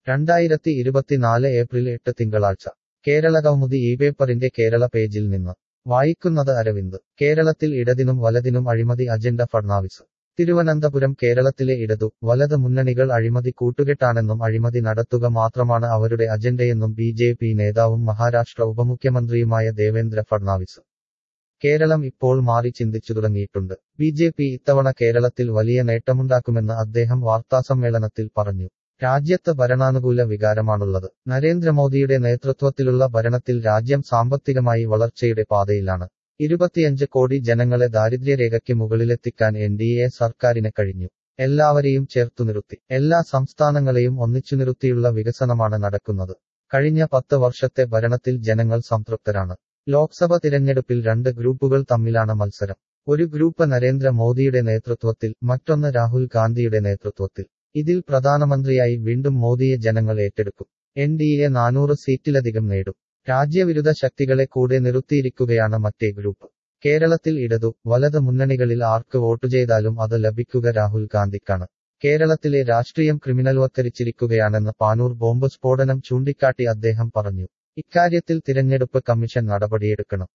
രണ്ടായിരത്തി ഇരുപത്തിനാല് ഏപ്രിൽ എട്ട് തിങ്കളാഴ്ച കേരളകൗമുദി ഈ പേപ്പറിന്റെ കേരള പേജിൽ നിന്ന് വായിക്കുന്നത് അരവിന്ദ് കേരളത്തിൽ ഇടതിനും വലതിനും അഴിമതി അജണ്ട ഫഡ്നാവിസ് തിരുവനന്തപുരം കേരളത്തിലെ ഇടതു വലത് മുന്നണികൾ അഴിമതി കൂട്ടുകെട്ടാണെന്നും അഴിമതി നടത്തുക മാത്രമാണ് അവരുടെ അജണ്ടയെന്നും ബി ജെ പി നേതാവും മഹാരാഷ്ട്ര ഉപമുഖ്യമന്ത്രിയുമായ ദേവേന്ദ്ര ഫഡ്നാവിസ് കേരളം ഇപ്പോൾ മാറി ചിന്തിച്ചു തുടങ്ങിയിട്ടുണ്ട് ബി ജെ പി ഇത്തവണ കേരളത്തിൽ വലിയ നേട്ടമുണ്ടാക്കുമെന്ന് അദ്ദേഹം വാർത്താസമ്മേളനത്തിൽ പറഞ്ഞു രാജ്യത്ത് ഭരണാനുകൂല വികാരമാണുള്ളത് നരേന്ദ്രമോദിയുടെ നേതൃത്വത്തിലുള്ള ഭരണത്തിൽ രാജ്യം സാമ്പത്തികമായി വളർച്ചയുടെ പാതയിലാണ് ഇരുപത്തിയഞ്ച് കോടി ജനങ്ങളെ ദാരിദ്ര്യരേഖയ്ക്ക് മുകളിലെത്തിക്കാൻ എൻ ഡി എ സർക്കാരിന് കഴിഞ്ഞു എല്ലാവരെയും ചേർത്തു നിർത്തി എല്ലാ സംസ്ഥാനങ്ങളെയും ഒന്നിച്ചു നിർത്തിയുള്ള വികസനമാണ് നടക്കുന്നത് കഴിഞ്ഞ പത്ത് വർഷത്തെ ഭരണത്തിൽ ജനങ്ങൾ സംതൃപ്തരാണ് ലോക്സഭ തിരഞ്ഞെടുപ്പിൽ രണ്ട് ഗ്രൂപ്പുകൾ തമ്മിലാണ് മത്സരം ഒരു ഗ്രൂപ്പ് നരേന്ദ്ര മോദിയുടെ നേതൃത്വത്തിൽ മറ്റൊന്ന് രാഹുൽ ഗാന്ധിയുടെ നേതൃത്വത്തിൽ ഇതിൽ പ്രധാനമന്ത്രിയായി വീണ്ടും മോദിയെ ജനങ്ങൾ ഏറ്റെടുക്കും എൻ ഡി എ നാനൂറ് സീറ്റിലധികം നേടും രാജ്യവിരുദ്ധ ശക്തികളെ കൂടെ നിർത്തിയിരിക്കുകയാണ് മറ്റേ ഗ്രൂപ്പ് കേരളത്തിൽ ഇടതു വലത് മുന്നണികളിൽ ആർക്ക് വോട്ട് ചെയ്താലും അത് ലഭിക്കുക രാഹുൽ ഗാന്ധിക്കാണ് കേരളത്തിലെ രാഷ്ട്രീയം ക്രിമിനൽവത്കരിച്ചിരിക്കുകയാണെന്ന് പാനൂർ ബോംബ് സ്ഫോടനം ചൂണ്ടിക്കാട്ടി അദ്ദേഹം പറഞ്ഞു ഇക്കാര്യത്തിൽ തിരഞ്ഞെടുപ്പ് കമ്മീഷൻ നടപടിയെടുക്കണം